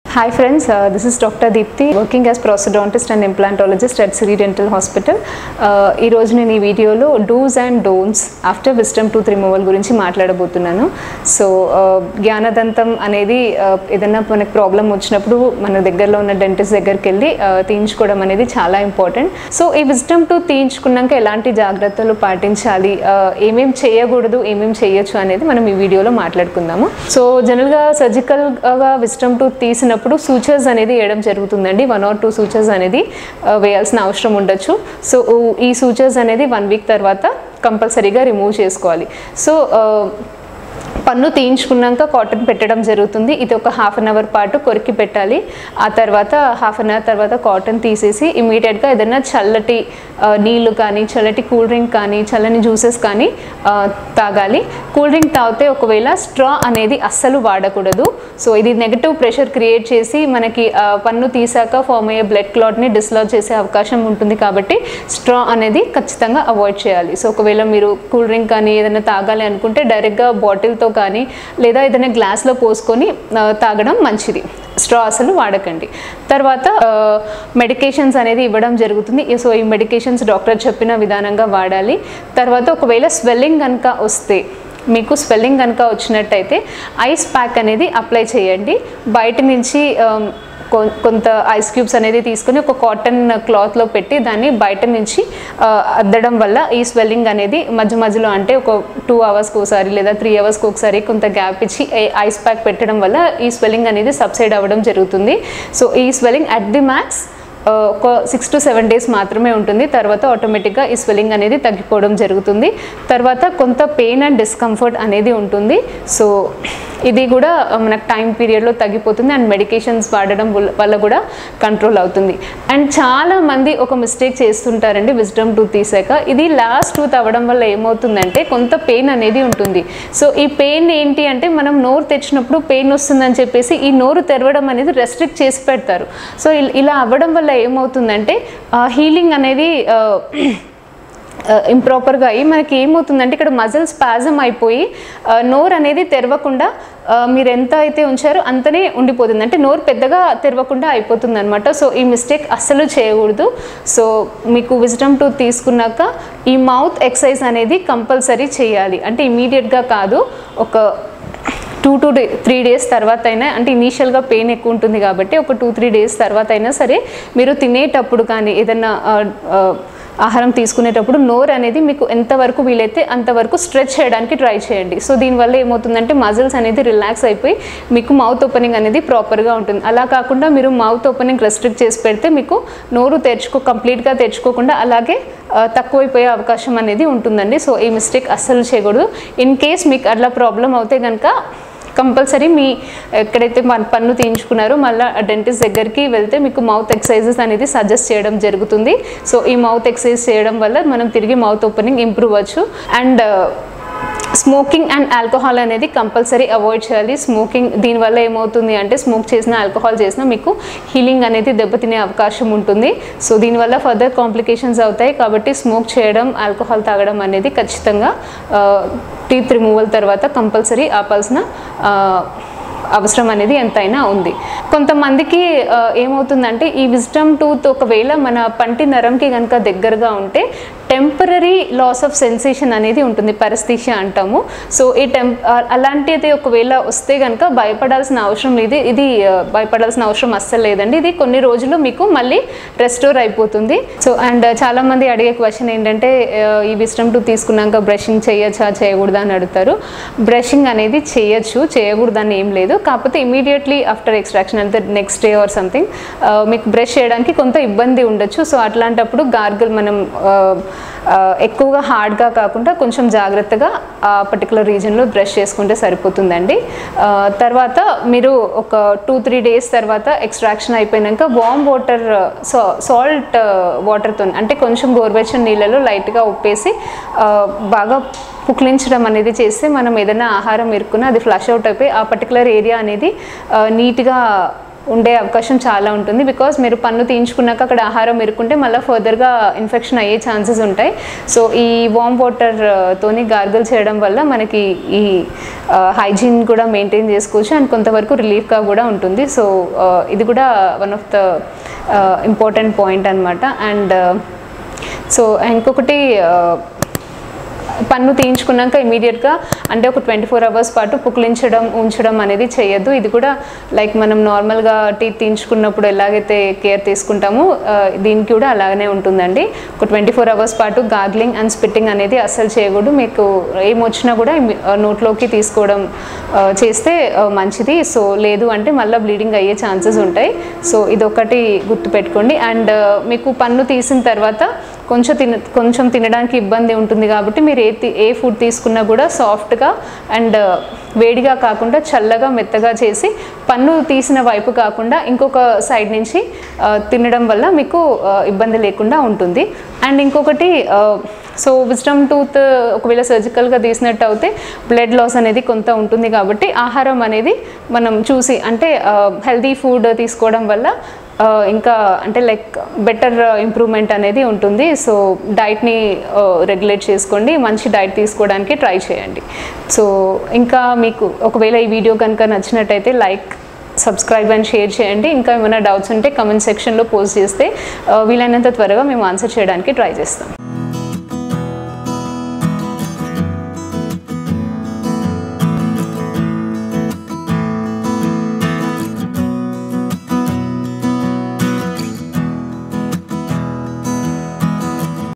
Hi friends, uh, this is Dr. Deepthi working as prosthodontist and implantologist at Siri Dental Hospital. Uh, ఈ రోజు నేను ఈ వీడియోలో dos and don'ts after wisdom tooth removal గురించి మాట్లాడబోతున్నాను so జ్ఞానదంతం అనేది uh, ఏదైనా మనకు ప్రాబ్లం వచ్చినప్పుడు మన దగ్గరలో ఉన్న డెంటిస్ట్ దగ్గరికి వెళ్ళి uh, తీయించుకోవడం అనేది చాలా ఇంపార్టెంట్ సో ఈ విస్టమ్ టూత్ తీయించుకున్నాక ఎలాంటి జాగ్రత్తలు పాటించాలి uh, ఏమేం చేయకూడదు ఏమేం చేయొచ్చు అనేది మనం ఈ వీడియోలో మాట్లాడుకుందాము సో జనరల్గా సర్జికల్గా విస్టమ్ టూత్ తీసినప్పుడు సూచర్స్ అనేది వేయడం జరుగుతుందండి వన్ ఆర్ టూ సూచర్స్ అనేది ఆ, వేయాల్సిన అవసరం ఉండొచ్చు సో ఈ సూచర్స్ అనేది వన్ వీక్ తర్వాత కంపల్సరీగా రిమూవ్ చేసుకోవాలి సో ఆ, పన్ను తీయించుకున్నాక కాటన్ పెట్టడం జరుగుతుంది ఇది ఒక హాఫ్ అన్ అవర్ పాటు కొరికి పెట్టాలి ఆ తర్వాత హాఫ్ అన్ అవర్ తర్వాత కాటన్ తీసేసి ఇమీడియట్గా ఏదైనా చల్లటి ఆ, నీళ్లు కానీ చల్లటి కూల్ డ్రింక్ కానీ చల్లని జ్యూసెస్ కానీ ఆ, తాగాలి కూల్ డ్రింక్ తాగితే ఒకవేళ స్ట్రా అనేది అస్సలు వాడకూడదు సో ఇది నెగటివ్ ప్రెషర్ క్రియేట్ చేసి మనకి ఆ, పన్ను తీసాక ఫామ్ అయ్యే బ్లడ్ క్లాట్ని డిస్లాజ్ చేసే అవకాశం ఉంటుంది కాబట్టి స్ట్రా అనేది ఖచ్చితంగా అవాయిడ్ చేయాలి సో ఒకవేళ మీరు కూల్ డ్రింక్ కానీ ఏదైనా తాగాలి అనుకుంటే డైరెక్ట్గా బాటిల్తో కానీ లేదా ఏదైనా గ్లాస్లో పోసుకొని ఆ, తాగడం మంచిది స్ట్రా అసలు వాడకండి తర్వాత మెడికేషన్స్ అనేది ఇవ్వడం జరుగుతుంది సో ఈ మెడికేషన్స్ డాక్టర్ చెప్పిన విధానంగా వాడాలి తర్వాత ఒకవేళ స్వెల్లింగ్ కనుక వస్తే మీకు స్వెల్లింగ్ కనుక వచ్చినట్టయితే ఐస్ ప్యాక్ అనేది అప్లై చేయండి బయట నుంచి ఆమ్, కొ- కొంత ఐస్ క్యూబ్స్ అనేది తీసుకొని ఒక కాటన్ క్లాత్లో పెట్టి దాన్ని బయట నుంచి ఆ, అద్దడం వల్ల ఈ స్వెల్లింగ్ అనేది మధ్య మధ్యలో అంటే ఒక టూ అవర్స్కి ఒకసారి లేదా త్రీ అవర్స్కి ఒకసారి కొంత గ్యాప్ ఇచ్చి ఐస్ ప్యాక్ పెట్టడం వల్ల ఈ స్వెల్లింగ్ అనేది సబ్సైడ్ అవ్వడం జరుగుతుంది సో ఈ స్వెల్లింగ్ అట్ ది మ్యాక్స్ ఆ, ఒక సిక్స్ టు సెవెన్ డేస్ మాత్రమే ఉంటుంది తర్వాత ఆటోమేటిక్గా ఈ స్వెల్లింగ్ అనేది తగ్గిపోవడం జరుగుతుంది తర్వాత కొంత పెయిన్ అండ్ డిస్కంఫర్ట్ అనేది ఉంటుంది సో ఇది కూడా ఆ, మనకు టైం పీరియడ్లో తగ్గిపోతుంది అండ్ మెడికేషన్స్ వాడడం వల్ల- వల్ల కూడా కంట్రోల్ అవుతుంది అండ్ చాలా మంది ఒక మిస్టేక్ చేస్తుంటారండి విజ్డమ్ టూత్ తీసాక ఇది లాస్ట్ టూత్ అవ్వడం వల్ల ఏమవుతుందంటే కొంత పెయిన్ అనేది ఉంటుంది సో ఈ పెయిన్ ఏంటి అంటే మనం నోరు తెచ్చినప్పుడు పెయిన్ వస్తుందని చెప్పేసి ఈ నోరు తెరవడం అనేది రెస్ట్రిక్ట్ చేసి పెడతారు సో ఇల్- ఇలా అవ్వడం వల్ల ఏమవుతుందంటే హీలింగ్ అనేది ఆ, ఇంప్రాపర్గా అయ్యి మనకి ఏమవుతుందంటే ఇక్కడ మజిల్ స్పాజమ్ అయిపోయి ఆ, నోరు అనేది తెరవకుండా ఆ, మీరు ఎంత అయితే ఉంచారో అంతనే ఉండిపోతుంది అంటే నోరు పెద్దగా తెరవకుండా అయిపోతుంది అనమాట సో ఈ మిస్టేక్ అస్సలు చేయకూడదు సో మీకు విజిటమ్ టూత్ తీసుకున్నాక ఈ మౌత్ ఎక్సర్సైజ్ అనేది కంపల్సరీ చేయాలి అంటే ఇమీడియట్గా కాదు ఒక two two day three days తర్వాత అయినా అంటే ఇనీషియల్గా పెయిన్ ఎక్కువ ఉంటుంది కాబట్టి ఒక టూ త్రీ డేస్ తర్వాత అయినా సరే మీరు తినేటప్పుడు కానీ ఏదైనా ఆ, ఆ, ఆహారం తీసుకునేటప్పుడు నోరు అనేది మీకు ఎంతవరకు వీలైతే అంతవరకు స్ట్రెచ్ చేయడానికి ట్రై చేయండి సో దీనివల్ల ఏమవుతుందంటే మజిల్స్ అనేది రిలాక్స్ అయిపోయి మీకు మౌత్ ఓపెనింగ్ అనేది ప్రాపర్గా ఉంటుంది అలా కాకుండా మీరు మౌత్ ఓపెనింగ్ రెస్ట్రిక్ట్ చేసి పెడితే మీకు నోరు తెరుచుకో కంప్లీట్గా తెరుచుకోకుండా అలాగే ఆ, తక్కువైపోయే అవకాశం అనేది ఉంటుందండి సో ఈ మిస్టేక్ అస్సలు చేయకూడదు ఇన్ కేస్ మీకు అట్లా ప్రాబ్లం అవుతే కనుక కంపల్సరీ మీ ఎక్కడైతే మన పన్ను తీయించుకున్నారో మళ్ళీ డెంటిస్ట్ దగ్గరికి వెళ్తే మీకు మౌత్ ఎక్సర్సైజెస్ అనేది సజెస్ట్ చేయడం జరుగుతుంది సో ఈ మౌత్ ఎక్సర్సైజ్ చేయడం వల్ల మనం తిరిగి మౌత్ ఓపెనింగ్ ఇంప్రూవ్ అవ్వచ్చు అండ్ స్మోకింగ్ అండ్ ఆల్కహాల్ అనేది కంపల్సరీ అవాయిడ్ చేయాలి స్మోకింగ్ దీనివల్ల ఏమవుతుంది అంటే స్మోక్ చేసిన ఆల్కహాల్ చేసినా మీకు హీలింగ్ అనేది దెబ్బతినే అవకాశం ఉంటుంది సో దీనివల్ల ఫర్దర్ కాంప్లికేషన్స్ అవుతాయి కాబట్టి స్మోక్ చేయడం ఆల్కహాల్ తాగడం అనేది ఖచ్చితంగా టీత్ రిమూవల్ తర్వాత కంపల్సరీ ఆపాల్సిన ఆ, అవసరం అనేది ఎంతైనా ఉంది కొంతమందికి ఆ, ఏమవుతుందంటే ఈ విజ్డమ్ టూత్ ఒకవేళ మన పంటి నరంకి కనుక దగ్గరగా ఉంటే టెంపరీ లాస్ ఆఫ్ సెన్సేషన్ అనేది ఉంటుంది పరిస్థితి అంటాము సో ఈ టెం ఆ- అలాంటిది ఒకవేళ వస్తే కనుక భయపడాల్సిన అవసరం లేదు ఇది ఆ, భయపడాల్సిన అవసరం అస్సలు లేదండి ఇది కొన్ని రోజులు మీకు మళ్ళీ రెస్టోర్ అయిపోతుంది సో అండ్ చాలా మంది అడిగే క్వశ్చన్ ఏంటంటే ఆ, ఈ విస్టమ్ టూత్ తీసుకున్నాక బ్రషింగ్ చేయొచ్చా చేయకూడదా అని అడుగుతారు బ్రషింగ్ అనేది చేయొచ్చు చేయకూడదని ఏం లేదు కాకపోతే ఇమీడియట్లీ ఆఫ్టర్ ఎక్స్ట్రాక్షన్ అంటే నెక్స్ట్ డే ఆర్ సంథింగ్ మీకు బ్రష్ చేయడానికి కొంత ఇబ్బంది ఉండొచ్చు సో అట్లాంటప్పుడు గార్గిల్ మనం ఆ, ఆ, ఎక్కువగా హార్డ్గా కాకుండా కొంచెం జాగ్రత్తగా ఆ పర్టికులర్ రీజన్లో బ్రష్ చేసుకుంటే సరిపోతుందండి ఆ, తర్వాత మీరు ఒక టూ త్రీ డేస్ తర్వాత ఎక్స్ట్రాక్షన్ అయిపోయినాక వామ్ వాటర్ సా సాల్ట్ వాటర్తో అంటే కొంచెం గోరువెచ్చని నీళ్ళలో లైట్గా ఉప్పేసి ఆ, బాగా పుక్లించడం అనేది చేస్తే మనం ఏదైనా ఆహారం ఇరుక్కున్నా అది ఫ్లష్ అవుట్ అయిపోయి ఆ పర్టికులర్ ఏరియా అనేది ఆ, నీట్గా ఉండే అవకాశం చాలా ఉంటుంది బికాస్ మీరు పన్ను తీయించుకున్నాక అక్కడ ఆహారం ఇరుక్కుంటే మళ్ళీ ఫర్దర్గా ఇన్ఫెక్షన్ అయ్యే ఛాన్సెస్ ఉంటాయి సో ఈ వామ్ వాటర్ తోని గార్గిల్ చేయడం వల్ల మనకి ఈ హైజీన్ కూడా మెయింటైన్ చేసుకోవచ్చు అండ్ కొంతవరకు రిలీఫ్గా కూడా ఉంటుంది సో ఇది కూడా one of the important point అనమాట అండ్ సో ఇంకొకటి పన్ను తీయించుకున్నాక ఇమీడియట్గా అంటే ఒక ట్వంటీ ఫోర్ అవర్స్ పాటు పుక్లించడం ఉంచడం అనేది చేయొద్దు ఇది కూడా లైక్ మనం నార్మల్గా టీత్ తీయించుకున్నప్పుడు ఎలాగైతే కేర్ తీసుకుంటామో ఆ, దీనికి కూడా అలాగనే ఉంటుందండి ఒక ట్వంటీ ఫోర్ అవర్స్ పాటు గార్గ్లింగ్ అండ్ స్పిట్టింగ్ అనేది అస్సలు చేయకూడదు మీకు ఏమొచ్చినా కూడా ఇమ్మి- ఆ, నోట్లోకి తీసుకోవడం ఆ, చేస్తే ఆ, మంచిది సో లేదు అంటే మళ్ళీ బ్లీడింగ్ అయ్యే ఛాన్సెస్ ఉంటాయి సో ఇదొకటి గుర్తుపెట్టుకోండి అండ్ మీకు పన్ను తీసిన తర్వాత కొంచెం తిన కొంచెం తినడానికి ఇబ్బంది ఉంటుంది కాబట్టి మీరు ఏ తి- ఏ ఫుడ్ తీసుకున్నా కూడా సాఫ్ట్గా అండ్ వేడిగా కాకుండా చల్లగా మెత్తగా చేసి పన్ను తీసిన వైపు కాకుండా ఇంకొక సైడ్ నుంచి ఆ, తినడం వల్ల మీకు ఆ, ఇబ్బంది లేకుండా ఉంటుంది అండ్ ఇంకొకటి సో విజ్డమ్ టూత్ ఒకవేళ సర్జికల్గా తీసినట్టు అయితే బ్లడ్ లాస్ అనేది కొంత ఉంటుంది కాబట్టి ఆహారం అనేది మనం చూసి అంటే హెల్దీ ఫుడ్ తీసుకోవడం వల్ల ఆ, ఇంకా అంటే లైక్ బెటర్ ఇంప్రూవ్మెంట్ అనేది ఉంటుంది సో డైట్ని రెగ్యులేట్ చేసుకోండి మంచి డైట్ తీసుకోవడానికి ట్రై చేయండి సో ఇంకా మీకు ఒకవేళ ఈ వీడియో కనుక నచ్చినట్టయితే లైక్ సబ్స్క్రైబ్ అండ్ షేర్ చేయండి ఇంకా ఏమైనా డౌట్స్ ఉంటే కమెంట్ సెక్షన్లో పోస్ట్ చేస్తే ఆ, వీలైనంత త్వరగా మేము ఆన్సర్ చేయడానికి ట్రై చేస్తాం